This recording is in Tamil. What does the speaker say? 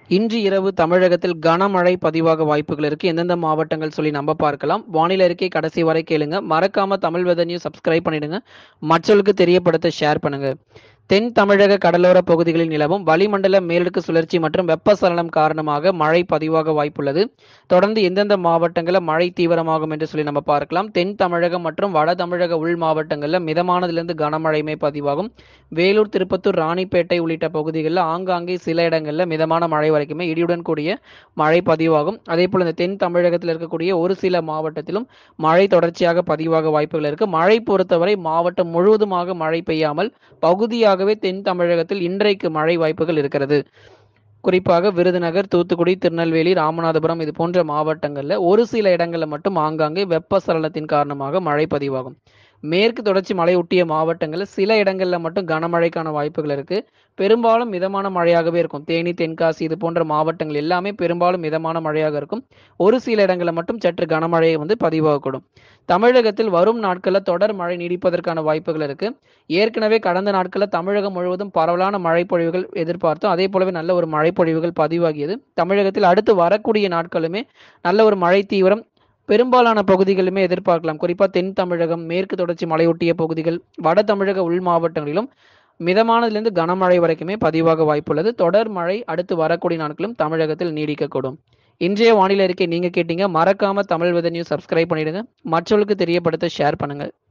இன்று இரவு தமிழகத்தில் கனமழை பதிவாக வாய்ப்புகள் இருக்கு எந்தெந்த மாவட்டங்கள் சொல்லி நம்ம பார்க்கலாம் வானிலை அறிக்கை கடைசி வரை கேளுங்க மறக்காம தமிழ் வெதர் நியூஸ் சப்ஸ்கிரைப் பண்ணிடுங்க மற்றவர்களுக்கு தெரியப்படுத்த ஷேர் பண்ணுங்க தென் தமிழக கடலோர பகுதிகளில் நிலவும் வளிமண்டல மேலடுக்கு சுழற்சி மற்றும் வெப்பசலனம் காரணமாக மழை பதிவாக வாய்ப்புள்ளது தொடர்ந்து எந்தெந்த மாவட்டங்களில் மழை தீவிரமாகும் என்று சொல்லி நம்ம பார்க்கலாம் தென் தமிழகம் மற்றும் வட தமிழக உள் மாவட்டங்களில் மிதமானதிலிருந்து கனமழையுமே பதிவாகும் வேலூர் திருப்பத்தூர் ராணிப்பேட்டை உள்ளிட்ட பகுதிகளில் ஆங்காங்கே சில இடங்களில் மிதமான மழை வரைக்குமே இடியுடன் கூடிய மழை பதிவாகும் அதே போல் இந்த தென் தமிழகத்தில் இருக்கக்கூடிய ஒரு சில மாவட்டத்திலும் மழை தொடர்ச்சியாக பதிவாக வாய்ப்புகள் இருக்கு மழை பொறுத்தவரை மாவட்டம் முழுவதுமாக மழை பெய்யாமல் பகுதியாகவே தென் தமிழகத்தில் இன்றைக்கு மழை வாய்ப்புகள் இருக்கிறது குறிப்பாக விருதுநகர் தூத்துக்குடி திருநெல்வேலி ராமநாதபுரம் இது போன்ற மாவட்டங்களில் ஒரு சில இடங்களில் மட்டும் ஆங்காங்கே வெப்பசலனத்தின் காரணமாக மழை பதிவாகும் மேற்கு தொடர்ச்சி மலை ஒட்டிய மாவட்டங்களில் சில இடங்களில் மட்டும் கனமழைக்கான வாய்ப்புகள் இருக்கு பெரும்பாலும் மிதமான மழையாகவே இருக்கும் தேனி தென்காசி இது போன்ற மாவட்டங்கள் எல்லாமே பெரும்பாலும் மிதமான மழையாக இருக்கும் ஒரு சில இடங்களில் மட்டும் சற்று கனமழையை வந்து பதிவாகக்கூடும் தமிழகத்தில் வரும் நாட்களில் தொடர் மழை நீடிப்பதற்கான வாய்ப்புகள் இருக்கு ஏற்கனவே கடந்த நாட்களில் தமிழகம் முழுவதும் பரவலான மழைப்பொழிவுகள் எதிர்பார்த்தோம் அதே போலவே நல்ல ஒரு மழைப்பொழிவுகள் பதிவாகியது தமிழகத்தில் அடுத்து வரக்கூடிய நாட்களுமே நல்ல ஒரு மழை தீவிரம் பெரும்பாலான பகுதிகளுமே எதிர்பார்க்கலாம் குறிப்பாக தென் தமிழகம் மேற்கு தொடர்ச்சி மலையொட்டிய பகுதிகள் வட தமிழக உள் மாவட்டங்களிலும் மிதமானதிலிருந்து கனமழை வரைக்குமே பதிவாக வாய்ப்புள்ளது தொடர் மழை அடுத்து வரக்கூடிய நாட்களும் தமிழகத்தில் நீடிக்கக்கூடும் இன்றைய வானிலை அறிக்கை நீங்க கேட்டீங்க மறக்காம தமிழ் வித நியூஸ் சப்ஸ்கிரைப் பண்ணிடுங்க மற்றவர்களுக்கு தெரியப்படுத்த ஷேர் பண்ணுங்க